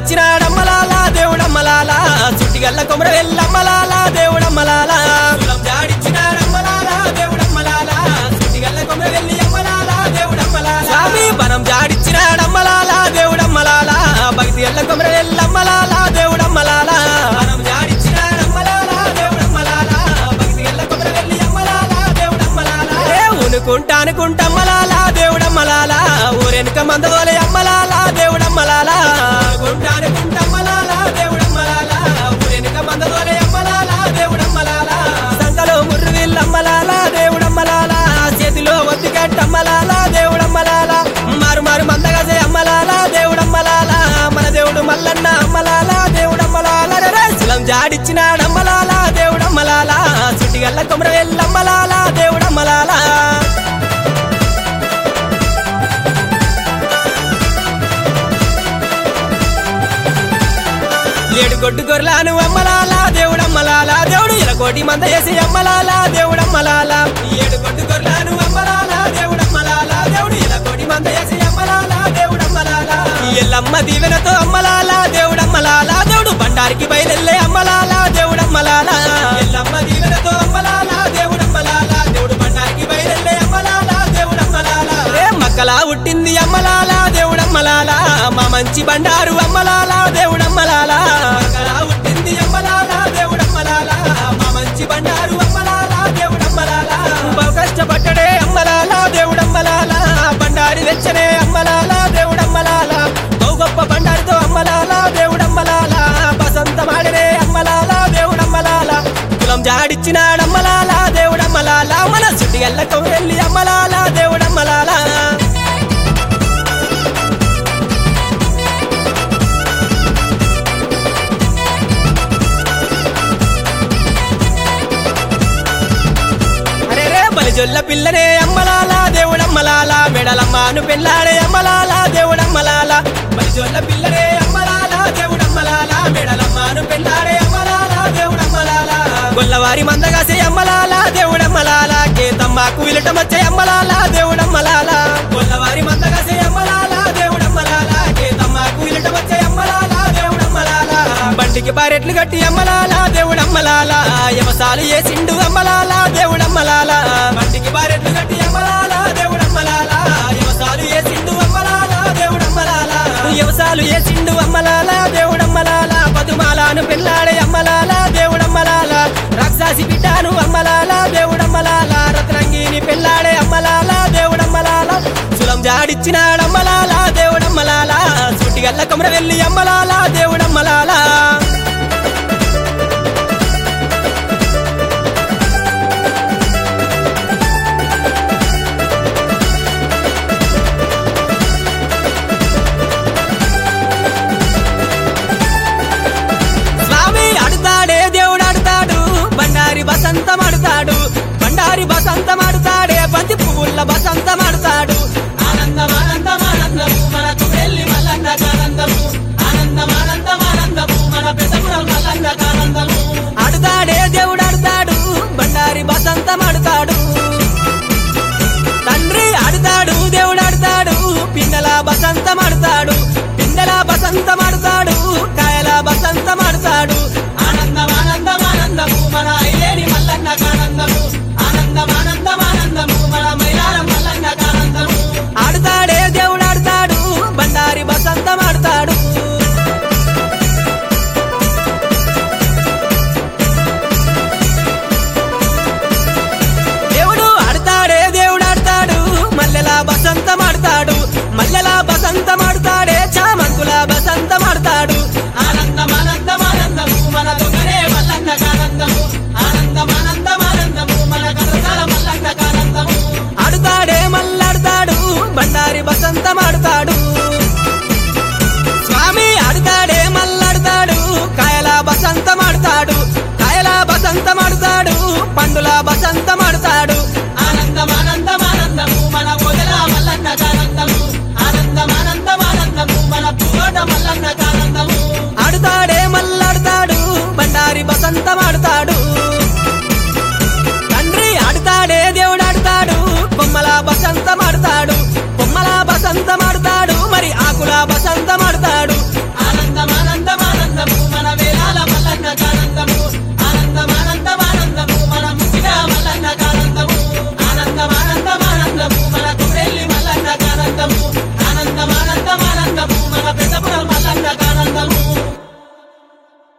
జాడిచ్చినాడమ్మలాలా దేవుడమ్మలాలా చుట్టిగల్ల కొమర వెళ్ళమ్మలాలా దేవుడమ్మలాలా కులం జాడిచ్చినాడమ్మలాలా దేవుడమ్మలాలా చుట్టిగల్ల కొమర వెళ్ళి అమ్మలాలా దేవుడమ్మలాలా స్వామి బనం జాడిచ్చినాడమ్మలాలా దేవుడమ్మలాలా భక్తి ఎల్ల కొమర వెళ్ళమ్మలాలా దేవుడమ్మలాలా బనం జాడిచ్చినాడమ్మలాలా దేవుడమ్మలాలా భక్తి ఎల్ల కొమర వెళ్ళి అమ్మలాలా దేవుడమ్మలాలా ఏ ఊనుకుంటా అనుకుంటమ్మలాలా దేవుడమ్మలాలా ఊరెనక మందగోలే అమ్మలాలా దేవుడమ్మలాలా ఊనుకుంటా అనుకుంటమ్మలాలా దేవుడమ్మలాలా ఊరెనక మందగోలే అమ్మలాలా దేవుడమ్మలాలా సంతలో ముర్రు వీళ్ళమ్మలాలా దేవుడమ్మలాలా చేతిలో ఒత్తికట్టమ్మలాలా దేవుడమ్మలాలా మారు మారు మందగసే అమ్మలాలా దేవుడమ్మలాలా మన దేవుడు మల్లన్న అమ్మలాలా దేవుడమ్మలాలా రే శిలం జాడిచ్చినాడమ్మలాలా దేవుడమ్మలాలా చుట్టిగల్ల కొమర వెళ్ళమ్మలాలా దేవుడమ్మలాలా ఏడు గొడ్డు గొర్రెలను అమ్మలాలా దేవుడమ్మలాలా దేవుడు ఇరకోటి మంద వేసి అమ్మలాలా దేవుడమ్మలాలా ఏడు గొడ్డు గొర్రెలను అమ్మలాలా దేవుడమ్మలాలా దేవుడు ఇరకోటి మంద వేసి అమ్మలాలా దేవుడమ్మలాలా ఎల్లమ్మ దీవెనతో అమ్మలాలా దేవుడమ్మలాలా దేవుడు బండారికి బయలెల్లే అమ్మలాలా దేవుడమ్మలాలా ఎల్లమ్మ దీవెనతో అమ్మలాలా దేవుడమ్మలాలా దేవుడు బండారికి బయలెల్లే అమ్మలాలా దేవుడమ్మలాలా ఏ మక్కలా పుట్టింది అమ్మలాలా దేవుడమ్మలాలా మా మంచి బండారు అమ్మలాలా దేవుడమ్మలాలా మక్కలా పుట్టింది అమ్మలాలా దేవుడమ్మలాలా మా మంచి బండారు అమ్మలాలా దేవుడమ్మలాలా బహు కష్టపడ్డడే అమ్మలాలా దేవుడమ్మలాలా బండారి తెచ్చనే అమ్మలాలా దేవుడమ్మలాలా బహు గొప్ప బండారితో అమ్మలాలా దేవుడమ్మలాలా బసంతమాడనే అమ్మలాలా దేవుడమ్మలాలా కులం జాడిచ్చినాడమ్మలాలా దేవుడమ్మలాలా మన చుట్టి ఎల్లకం వెళ్ళి అమ్మలాలా దేవుడమ్మలాలా అరే రే బలిజొల్ల పిల్లనే అమ్మలాలా దేవుడమ్మలాలా మెడలమ్మాను పెళ్ళాడే అమ్మలాలా దేవుడమ్మలాలా బలిజొల్ల పిల్లనే అమ్మలాలా దేవుడమ్మలాలా మెడలమ్మాను పెళ్ళాడే అమ్మలాలా దేవుడమ్మలాలా గొల్లవారి మందగాసే అమ్మలాలా దేవుడమ్మలాలా కేతమ్మకు విలటమచ్చే అమ్మలాలా దేవుడమ్మలాలా గొల్లవారి మందగాసే అమ్మలాలా దేవుడమ్మలాలా కేతమ్మకు విలటమచ్చే అమ్మలాలా దేవుడమ్మలాలా బండికి బారెట్లు కట్టి అమ్మలాలా దేవుడమ్మలాలా యమసాలు ఏసిండు అమ్మలాలా దేవుడమ్మలాలా బండికి బారెట్లు కట్టి అమ్మలాలా దేవుడమ్మలాలా యమసాలు ఏసిండు అమ్మలాలా దేవుడమ్మలాలా యవసాలు ఏసిండు అమ్మలాలా దేవుడమ్మలాలా పదుమాలాను పెళ్ళాడే అమ్మలాలా దేవుడమ్మలాలా రాక్షసి బిడ్డాను అమ్మలాలా దేవుడమ్మలాలా రత్నంగిని పెళ్ళాడే అమ్మలాలా దేవుడమ్మలాలా సులం జాడిచ్చినాడమ్మలాలా దేవుడమ్మలాలా సుట్టిగల్ల కొమర వెళ్ళి అమ్మలాలా దేవుడమ్మలాలా స్వామి అడుతాడే దేవుడు అడుతాడు బండారి బసంతం అడుతాడు బండారి బసంతం అడుతాడే బంతి పువ్వుల బసంతం అడుతాడు ఆనందం ఆనందం ఆనందము మనకు వెళ్ళి మల్లన్నకు ఆనందము ఆనందం ఆనందం ఆనందము మన పెద్దపురం మల్లన్నకు ఆనందము అడుతాడే దేవుడు అడుతాడు బండారి బసంతం అడుతాడు తండ్రి అడుతాడు దేవుడు అడుతాడు పిన్నెల బసంతం అడుతాడు పిన్నెల బసంతం అడుతాడు కాయల బసంతం అడుతాడు ఆనందం ఆనందం ఆనందము మన ఐలేని మల్లన్నకు ఆనందము ఆనందం ఆనందం ఆనందము మన మైలారం మల్లన్నకు ఆనందము ఆడుతాడే దేవుడు ఆడుతాడు బండారి బసంతం ఆడుతాడు దేవుడు ఆడతాడే దేవుడు ఆడతాడు మల్లెల బసంతం ఆడతాడు మల్లెల బసంతం ఆడతాడే చామంతుల బసంతం ఆడతాడు ఆనందం ఆనందం ఆనందము మన దొంగనే మల్లన్నకు ఆనందము ఆనందం ఆనందం ఆనందము మన కథసాల మల్లన్నకు ఆనందము ఆడుతాడే మల్లాడుతాడు బండారి బసంతం ఆడుతాడు స్వామి ఆడుతాడే మల్లాడుతాడు కాయల బసంతం ఆడుతాడు కాయల బసంతం ఆడుతాడు పండుల బసంతం